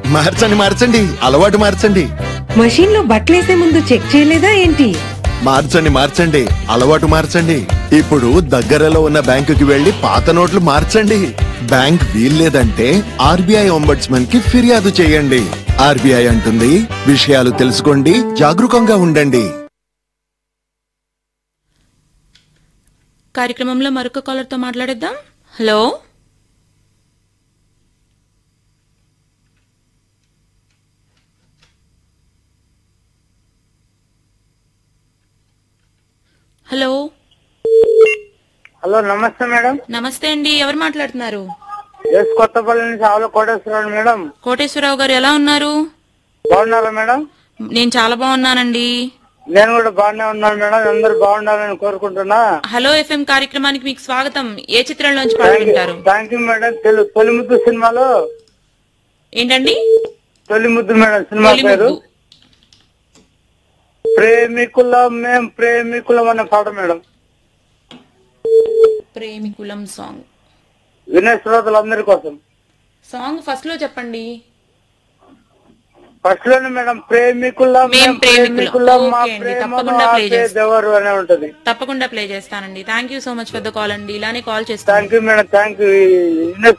మార్చండి మార్చండి అలవాటు మార్చండి మషీన్ లో బట్టలేసే ముందు చెక్ చేయలేదా ఏంటి మార్చండి మార్చండి అలవాటు మార్చండి ఇప్పుడు దగ్గరలో ఉన్న బ్యాంకుకి వెళ్లి పాత నోట్లు మార్చండి బ్యాంక్ వీల్లేదంటే ఆర్బీఐ ఒంబడ్స్మన్ కి ఫిర్యాదు చేయండి ఆర్బీఐ అంటుంది విషయాలు తెలుసుకోండి జాగరూకంగా ఉండండి కార్యక్రమంలో మరొక కాలర్తో మాట్లాడేద్దాం హలో హలో హలో నమస్తే మేడం నమస్తే అండి ఎవరు మాట్లాడుతున్నారు ఎస్ కొత్తపల్లి నుంచి ఆవుల కోటేశ్వరరావు మేడం కోటేశ్వరరావు గారు ఎలా ఉన్నారు బాగున్నారా మేడం నేను చాలా బాగున్నానండి నేను కూడా బాగానే ఉన్నాను మేడం అందరు బాగుండాలని కోరుకుంటున్నా హలో ఎఫ్ఎం కార్యక్రమానికి మీకు స్వాగతం ఏ చిత్రంలోంచి పాట వింటారు థ్యాంక్ యూ మేడం తెలు తొలి ముద్దు సినిమాలో ఏంటండి తొలి ముద్దు మేడం సినిమా తొలి పేరు ముద్దు. ప్రేమికులం మేం ప్రేమికులం అనే పాట మేడం ప్రేమికులం సాంగ్ వినయ శ్రోతలందరి కోసం సాంగ్ ఫస్ట్ లో చెప్పండి ఫస్ట్ లోనే మేడం ప్రేమికులం మేం మేం ప్రేమికులం. ప్రేమికులం మా ఓకే అండి, ప్రేమను తప్పకుండా play చేస్తాం. ఆపేదెవరు అనే ఉంటది తప్పకుండా ప్లే చేస్తానండి thank you so much for the call అండి ఇలానే కాల్ చేస్తాను thank you madam thank you వినయ